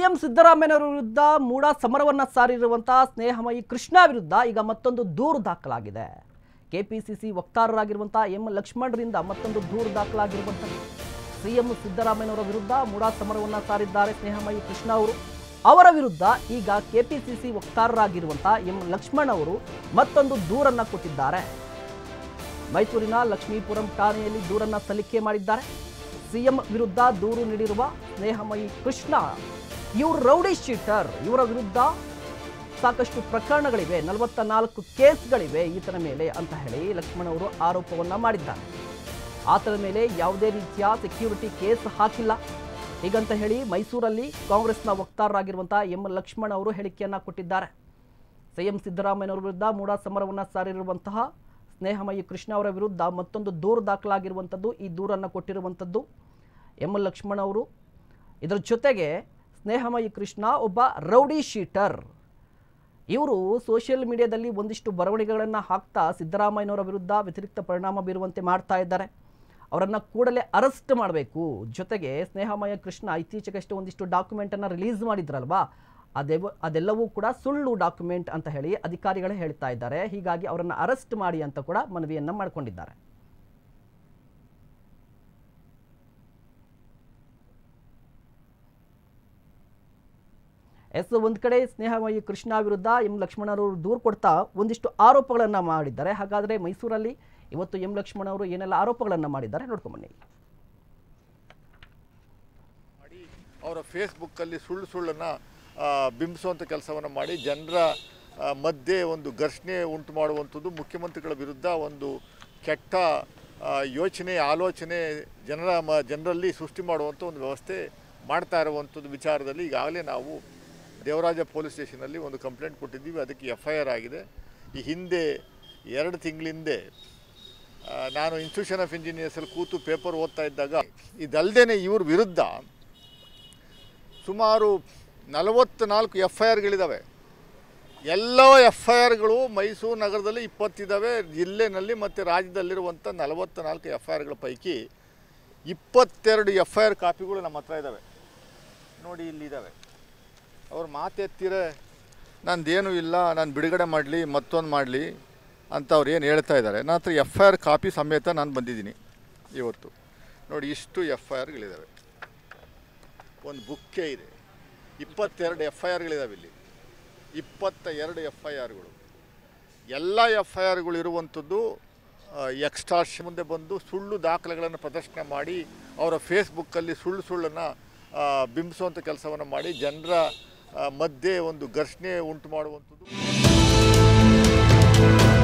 CM ಸಿದ್ದರಾಮಯ್ಯನವರ ವಿರುದ್ಧ ಮೂಡ ಸಮರವನ್ನ ಸಾರಿರುವಂತಹ ಸ್ನೇಹಮಯಿ ಕೃಷ್ಣ ವಿರುದ್ಧ ಈಗ ಮತ್ತೊಂದು ದೂರು ದಾಖಲಾಗಿದೆ ಕೆಪಿಸಿಸಿ ವಕ್ತಾರರಾಗಿರುವಂತಹ ಎಂ ಲಕ್ಷ್ಮಣರಿಂದ ಮತ್ತೊಂದು ದೂರು ದಾಖಲಾಗಿರುವಂತಹ ಸಿಎಂ ಸಿದ್ದರಾಮಯ್ಯನವರ ವಿರುದ್ಧ ಮೂಡ ಸಮರವನ್ನ ಸಾರಿದ್ದಾರೆ ಸ್ನೇಹಮಯಿ ಕೃಷ್ಣ ಅವರು ಅವರ ವಿರುದ್ಧ ಈಗ ಕೆಪಿಸಿಸಿ ವಕ್ತಾರರಾಗಿರುವಂತಹ ಎಂ ಲಕ್ಷ್ಮಣ್ ಅವರು ಮತ್ತೊಂದು ದೂರನ್ನ ಕೊಟ್ಟಿದ್ದಾರೆ ಮೈಸೂರಿನ ಲಕ್ಷ್ಮೀಪುರಂ ಠಾಣೆಯಲ್ಲಿ ದೂರನ್ನ ಸಲ್ಲಿಕೆ ಮಾಡಿದ್ದಾರೆ ಸಿಎಂ ವಿರುದ್ಧ ದೂರು ನೀಡಿರುವ ಸ್ನೇಹಮಯಿ ಕೃಷ್ಣ ಇವರು ರೌಡಿ ಶೀಟರ್ ಇವರ ವಿರುದ್ಧ ಸಾಕಷ್ಟು ಪ್ರಕರಣಗಳಿವೆ ನಲವತ್ತ ನಾಲ್ಕು ಕೇಸ್ಗಳಿವೆ ಈತನ ಮೇಲೆ ಅಂತ ಹೇಳಿ ಲಕ್ಷ್ಮಣ್ ಅವರು ಆರೋಪವನ್ನ ಮಾಡಿದ್ದಾರೆ ಆತನ ಮೇಲೆ ಯಾವುದೇ ರೀತಿಯ ಸೆಕ್ಯೂರಿಟಿ ಕೇಸ್ ಹಾಕಿಲ್ಲ ಹೀಗಂತ ಹೇಳಿ ಮೈಸೂರಲ್ಲಿ ಕಾಂಗ್ರೆಸ್ನ ವಕ್ತಾರರಾಗಿರುವಂತಹ ಎಂ ಲಕ್ಷ್ಮಣ್ ಅವರು ಹೇಳಿಕೆಯನ್ನ ಕೊಟ್ಟಿದ್ದಾರೆ ಸಿಎಂ ಸಿದ್ದರಾಮಯ್ಯನವರ ವಿರುದ್ಧ ಮೂಡ ಸಮರವನ್ನ ಸಾರಿರುವಂತಹ ಸ್ನೇಹಮಯಿ ಕೃಷ್ಣ ಅವರ ವಿರುದ್ಧ ಮತ್ತೊಂದು ದೂರು ದಾಖಲಾಗಿರುವಂಥದ್ದು ಈ ದೂರನ್ನು ಕೊಟ್ಟಿರುವಂಥದ್ದು ಎಂ ಲಕ್ಷ್ಮಣ್ ಅವರು ಇದರ ಜೊತೆಗೆ ಸ್ನೇಹಮಯಿ ಕೃಷ್ಣ ಒಬ್ಬ ರೌಡಿ ಶೀಟರ್ ಇವರು ಸೋಷಿಯಲ್ ಮೀಡಿಯಾದಲ್ಲಿ ಒಂದಿಷ್ಟು ಬರವಣಿಗೆಗಳನ್ನು ಹಾಕ್ತಾ ಸಿದ್ದರಾಮಯ್ಯನವರ ವಿರುದ್ಧ ವ್ಯತಿರಿಕ್ತ ಪರಿಣಾಮ ಬೀರುವಂತೆ ಮಾಡ್ತಾ ಇದ್ದಾರೆ ಅವರನ್ನು ಕೂಡಲೇ ಅರೆಸ್ಟ್ ಮಾಡಬೇಕು ಜೊತೆಗೆ ಸ್ನೇಹಮಯ ಕೃಷ್ಣ ಇತ್ತೀಚೆಗಷ್ಟೇ ಒಂದಿಷ್ಟು ಡಾಕ್ಯುಮೆಂಟನ್ನು ರಿಲೀಸ್ ಮಾಡಿದ್ರಲ್ವಾ ಅದೆವ ಅದೆಲ್ಲವೂ ಕೂಡ ಸುಳ್ಳು ಡಾಕ್ಯುಮೆಂಟ್ ಅಂತ ಹೇಳಿ ಅಧಿಕಾರಿಗಳೇ ಹೇಳ್ತಾ ಇದ್ದಾರೆ ಹೀಗಾಗಿ ಅವರನ್ನು ಅರೆಸ್ಟ್ ಮಾಡಿ ಅಂತ ಕೂಡ ಮನವಿಯನ್ನು ಮಾಡಿಕೊಂಡಿದ್ದಾರೆ ಎಸ್ ಒಂದು ಕಡೆ ಸ್ನೇಹಮಯಿ ಕೃಷ್ಣ ವಿರುದ್ಧ ಎಂ ಲಕ್ಷ್ಮಣರವರು ದೂರು ಕೊಡ್ತಾ ಒಂದಿಷ್ಟು ಆರೋಪಗಳನ್ನು ಮಾಡಿದ್ದಾರೆ ಹಾಗಾದರೆ ಮೈಸೂರಲ್ಲಿ ಇವತ್ತು ಎಂ ಲಕ್ಷ್ಮಣ ಅವರು ಏನೆಲ್ಲ ಆರೋಪಗಳನ್ನು ಮಾಡಿದ್ದಾರೆ ನೋಡ್ಕೊಂಬನ್ನಿ ಮಾಡಿ ಅವರ ಫೇಸ್ಬುಕ್ಕಲ್ಲಿ ಸುಳ್ಳು ಸುಳ್ಳನ್ನು ಬಿಂಬಿಸುವಂಥ ಕೆಲಸವನ್ನು ಮಾಡಿ ಜನರ ಆ, ಮಧ್ಯೆ ಒಂದು ಘರ್ಷಣೆ ಉಂಟು ಮಾಡುವಂಥದ್ದು ಮುಖ್ಯಮಂತ್ರಿಗಳ ವಿರುದ್ಧ ಒಂದು ಕೆಟ್ಟ ಆ, ಯೋಚನೆ ಆಲೋಚನೆ ಜನರ ಮ ಜನರಲ್ಲಿ ಸೃಷ್ಟಿ ಮಾಡುವಂಥ ಒಂದು ವ್ಯವಸ್ಥೆ ಮಾಡ್ತಾ ಇರುವಂಥದ್ದು ವಿಚಾರದಲ್ಲಿ ಈಗಾಗಲೇ ನಾವು ದೇವರಾಜ ಪೊಲೀಸ್ ಸ್ಟೇಷನಲ್ಲಿ ಒಂದು ಕಂಪ್ಲೇಂಟ್ ಕೊಟ್ಟಿದ್ದೀವಿ ಅದಕ್ಕೆ ಎಫ್ ಐ ಆರ್ ಆಗಿದೆ ಈ ಹಿಂದೆ ಎರಡು ತಿಂಗಳ ಹಿಂದೆ ಆ, ನಾನು ಇನ್ಸ್ಟಿಟ್ಯೂಷನ್ ಆಫ್ ಇಂಜಿನಿಯರ್ಸಲ್ಲಿ ಕೂತು ಪೇಪರ್ ಓದ್ತಾ ಇದ್ದಾಗ ಇದಲ್ಲದೆ ಇವ್ರ ವಿರುದ್ಧ ಸುಮಾರು ನಲವತ್ತ್ನಾಲ್ಕು ಎಫ್ ಐ ಆರ್ಗಳಿದ್ದಾವೆ ಎಲ್ಲ ಎಫ್ ಐ ಆರ್ಗಳು ಮೈಸೂರು ನಗರದಲ್ಲಿ ಇಪ್ಪತ್ತಿದ್ದಾವೆ ಜಿಲ್ಲೆನಲ್ಲಿ ಮತ್ತು ರಾಜ್ಯದಲ್ಲಿರುವಂಥ ನಲವತ್ತ ನಾಲ್ಕು ಎಫ್ ಐ ಆರ್ಗಳ ಪೈಕಿ ಇಪ್ಪತ್ತೆರಡು ಎಫ್ ಐ ಆರ್ ಕಾಪಿಗಳು ನಮ್ಮ ಹತ್ರ ಇದ್ದಾವೆ ನೋಡಿ ಇಲ್ಲಿದ್ದಾವೆ ಅವ್ರು ಮಾತೆತ್ತಿರೆ ನಂದೇನೂ ಇಲ್ಲ ನಾನು ಬಿಡುಗಡೆ ಮಾಡಲಿ ಮತ್ತೊಂದು ಮಾಡಲಿ ಅಂತ ಅವ್ರು ಏನು ಹೇಳ್ತಾ ಇದ್ದಾರೆ ನನ್ನ ಹತ್ರ ಎಫ್ ಐ ಆರ್ ಕಾಪಿ ಸಮೇತ ನಾನು ಬಂದಿದ್ದೀನಿ ಇವತ್ತು ನೋಡಿ ಇಷ್ಟು ಎಫ್ ಐ ಆರ್ಗಳಿದ್ದಾವೆ ಒಂದು ಬುಕ್ಕೇ ಇದೆ ಇಪ್ಪತ್ತೆರಡು ಎಫ್ ಐ ಆರ್ಗಳಿದ್ದಾವೆ ಇಲ್ಲಿ ಇಪ್ಪತ್ತ ಎರಡು ಎಫ್ ಐ ಆರ್ಗಳು ಎಲ್ಲ ಎಫ್ ಐ ಆರ್ಗಳು ಇರುವಂಥದ್ದು ಎಕ್ಸ್ಟ್ರಾಶ್ ಮುಂದೆ ಬಂದು ಸುಳ್ಳು ದಾಖಲೆಗಳನ್ನು ಪ್ರದರ್ಶನ ಮಾಡಿ ಅವರ ಫೇಸ್ಬುಕ್ಕಲ್ಲಿ ಸುಳ್ಳು ಸುಳ್ಳನ್ನು ಬಿಂಬಿಸುವಂಥ ಕೆಲಸವನ್ನು ಮಾಡಿ ಜನರ ಆ, ಮಧ್ಯೆ ಒಂದು ಘರ್ಷಣೆ ಉಂಟು ಮಾಡುವಂಥದ್ದು